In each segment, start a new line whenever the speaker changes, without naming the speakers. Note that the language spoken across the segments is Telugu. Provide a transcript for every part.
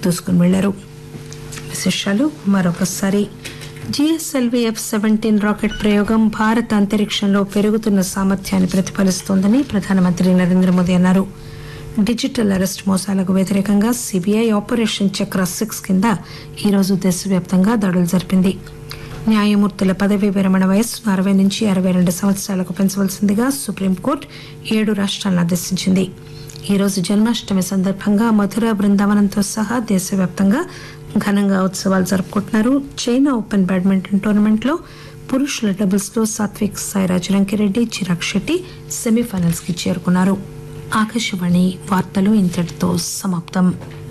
దూసుకుని వెళ్లారు విశేషాలు మరొకసారి జిఎస్ఎల్వి ఎఫ్ సెవెంటీన్ రాకెట్ ప్రయోగం భారత అంతరిక్షంలో పెరుగుతున్న సామర్థ్యాన్ని ప్రతిఫలిస్తోందని ప్రధానమంత్రి నరేంద్ర మోదీ అన్నారు డిజిటల్ అరెస్ట్ మోసాలకు వ్యతిరేకంగా సిబిఐ ఆపరేషన్ చక్ర సిక్స్ కింద ఈరోజు దేశవ్యాప్తంగా దాడులు జరిపింది న్యాయమూర్తుల పదవీ విరమణ వయస్సు అరవై నుంచి అరవై రెండు సంవత్సరాలకు పెంచవలసిందిగా సుప్రీంకోర్టు ఏడు రాష్ట్రాలను ఆదేశించింది ఈ రోజు జన్మాష్టమి సందర్భంగా మధుర బృందావనంతో సహా దేశవ్యాప్తంగా ఘనంగా ఉత్సవాలు జరుపుకుంటున్నారు చైనా ఓపెన్ బ్యాడ్మింటన్ టోర్నమెంట్లో పురుషుల డబుల్స్ లో సాత్విక్ సాయిరాజ్ రంకిరెడ్డి చిరాగ్ శెట్టి సెమీఫైనల్స్ కి చేరుకున్నారు ఆకాశవాణి వార్తలు ఇంతటితో సమాప్తం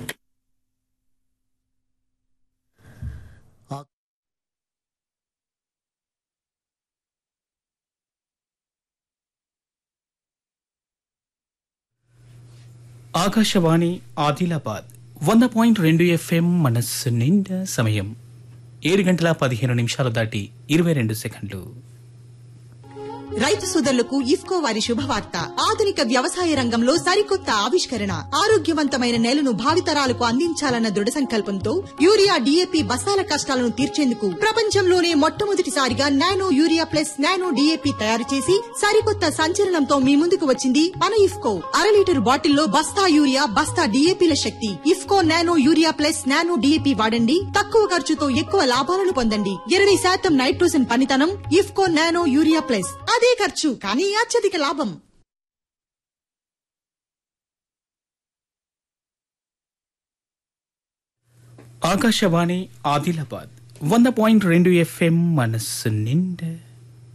ఆకాశవాణి ఆదిలాబాద్ వంద పాయింట్ రెండు ఎఫ్ఎం మనస్సు నిండా సమయం ఏడు గంటల పదిహేను నిమిషాలు దాటి ఇరవై రెండు సెకండ్లు
రైతు సోదరులకు ఇఫ్కో వారి శుభవార్త ఆధునిక వ్యవసాయ రంగంలో సరికొత్త ఆవిష్కరణ ఆరోగ్యవంతమైన నేలను భావితరాలకు అందించాలన్న దృఢ సంకల్పంతో యూరియా డీఏపీ బస్తాల కష్టాలను తీర్చేందుకు ప్రపంచంలోనే మొట్టమొదటిసారిగా nano urea plus nano DAP తయారు చేసి సరికొత్త సంచలనంతో మీ ముందుకు వచ్చింది మన ఇఫ్కో అర లీటర్ బాటిల్లో బస్తా యూరియా బస్తా డీఏపీల శక్తి IFFCO nano urea plus nano DAP వాడండి తక్కువ ఖర్చుతో ఎక్కువ లాభాలను పొందండి ఇరవై శాతం నైట్రోజన్ పనితనం ఇఫ్కో నానో యూరియా ప్లస్ అదే ఖర్చు కానీ అత్యధిక లాభం
ఆకాశవాణి ఆదిలాబాద్ వంద పాయింట్ రెండు ఎఫ్ఎం మనస్సు నిండా